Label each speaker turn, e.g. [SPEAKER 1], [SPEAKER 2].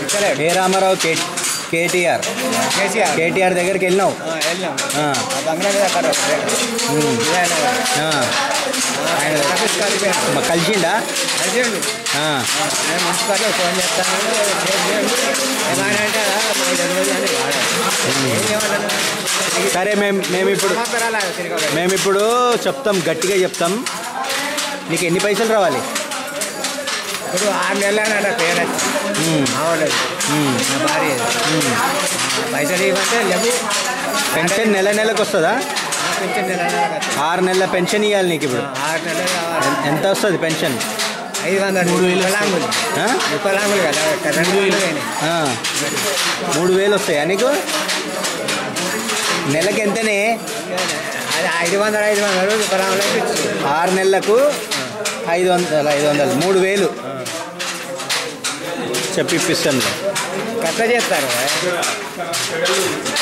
[SPEAKER 1] చెప్తలేడు
[SPEAKER 2] ఏ రామారావు కే కేటీఆర్
[SPEAKER 1] కేసీఆర్
[SPEAKER 2] కేటీఆర్ దగ్గరికి వెళ్ళినావు
[SPEAKER 1] ఆ, వెళ్ళాం
[SPEAKER 2] ఆ,
[SPEAKER 1] ఆ బంగ్లా మీద అక్కడ
[SPEAKER 2] ఉమ్, ఆ.
[SPEAKER 1] ఆయన ఆఫీస్ కలిపాను
[SPEAKER 2] మ- కలిసిండా
[SPEAKER 1] కలిసిండు
[SPEAKER 2] ఆ,
[SPEAKER 1] నేను మున్సిపాలిటీ ఫోన్ చేస్తాను ఏమైనా అంటే మాకు తెలియదు అని వాడాడు ఏం చేయమన్నాను?
[SPEAKER 2] సరే మేము మేము ఇప్పుడు
[SPEAKER 1] సంవత్సరాలు ఆయన తిరగలేదు.
[SPEAKER 2] మేము ఇప్పుడు చెప్తాం గట్టిగా చెప్తాం నీకు ఎన్ని పైసలు రావాలి
[SPEAKER 1] ఇప్పుడు ఆరు నెలలు నా పేరు వచ్చి
[SPEAKER 2] ఉమ్,
[SPEAKER 1] మావాడది
[SPEAKER 2] ఉమ్,
[SPEAKER 1] నా భార్య
[SPEAKER 2] ఉమ్.
[SPEAKER 1] పైసలు ఇవ్వంటే లేవు
[SPEAKER 2] పెన్షన్ నెల నెలకు వస్తుందా
[SPEAKER 1] ఆ పెన్షన్ నెల నెలకు వస్తుంది.
[SPEAKER 2] ఆరు నెలల పెన్షన్ ఇవ్వాలి నీకు ఇప్పుడు
[SPEAKER 1] ఆ, ఆరు నెలలు కావాలి
[SPEAKER 2] ఎన్- ఎంత వస్తుంది పెన్షన్
[SPEAKER 1] ఐదు వందలు వికలాంగులు
[SPEAKER 2] ఆ?
[SPEAKER 1] వికలాంగులు కదా రెండు వేలు అయినాయి.
[SPEAKER 2] ఆ. మూడు వేలు వస్తాయా నీకు నెలకి ఎంతనే
[SPEAKER 1] అది ఐదు వందలు ఐదు వందలు వికలాంగులకు ఇచ్చు
[SPEAKER 2] ఆరు నెలలకు ఐదు వందలు ఐదు వందలు మూడు వేలు చెప్పి ఇప్పిస్తాను
[SPEAKER 1] కట్ట చేస్తారు కదా.